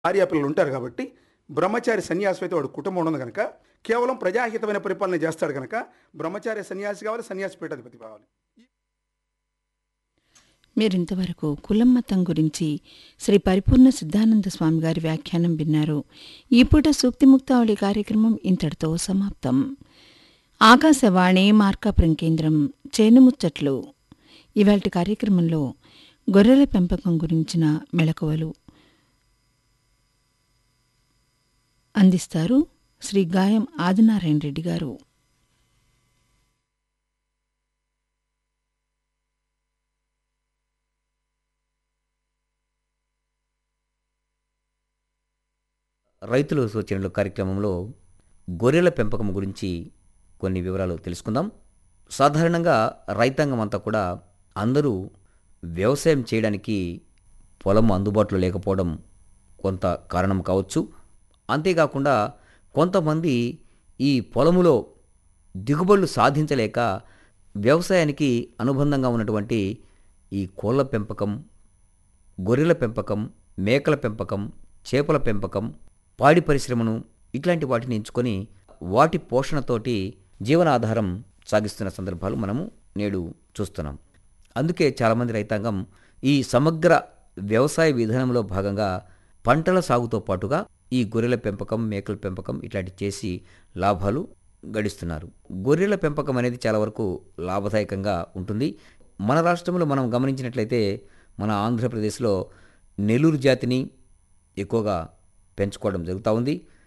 భార్యాపిల్లలు ఉంటారు కాబట్టి బ్రహ్మచారి సన్యాసి అయితే వాడు కుటుంబం ఉండదు కనుక కేవలం ప్రజాహితమైన పరిపాలన చేస్తాడు కనుక బ్రహ్మచారి సన్యాసి కావాలి సన్యాసి పీఠాధిపతి కావాలి మీరింతవరకు కులం మతం గురించి శ్రీ పరిపూర్ణ సిద్ధానంద స్వామి గారి వ్యాఖ్యానం విన్నారు ఈ పూట సూక్తి ముక్తావళి కార్యక్రమం ఇంతటితో సమాప్తం ఆకాశవాణి మార్కాపురం కేంద్రం చేనుముచ్చట్లు ఇవాల్టి కార్యక్రమంలో గొర్రెల పెంపకం గురించిన మెళకువలు అందిస్తారు శ్రీ గాయం ఆదినారాయణ రెడ్డి గారు రైతులు సూచనలు కార్యక్రమంలో గొర్రెల పెంపకం గురించి కొన్ని వివరాలు తెలుసుకుందాం సాధారణంగా రైతాంగం అంతా కూడా అందరూ వ్యవసాయం చేయడానికి పొలం అందుబాటులో లేకపోవడం కొంత కారణం కావచ్చు అంతేకాకుండా కొంతమంది ఈ పొలములో దిగుబడులు సాధించలేక వ్యవసాయానికి అనుబంధంగా ఉన్నటువంటి ఈ కోళ్ళ పెంపకం గొర్రెల పెంపకం మేకల పెంపకం చేపల పెంపకం పాడి పరిశ్రమను ఇట్లాంటి వాటిని ఎంచుకొని వాటి పోషణతోటి జీవనాధారం సాగిస్తున్న సందర్భాలు మనము నేడు చూస్తున్నాం అందుకే చాలామంది రైతాంగం ఈ సమగ్ర వ్యవసాయ విధానంలో భాగంగా పంటల సాగుతో పాటుగా ఈ గొర్రెల పెంపకం మేకల పెంపకం ఇట్లాంటి చేసి లాభాలు గడిస్తున్నారు గొర్రెల పెంపకం అనేది చాలా వరకు లాభదాయకంగా ఉంటుంది మన రాష్ట్రంలో మనం గమనించినట్లయితే మన ఆంధ్రప్రదేశ్లో నెల్లూరు జాతిని ఎక్కువగా పెంచుకోవడం జరుగుతూ ఉంది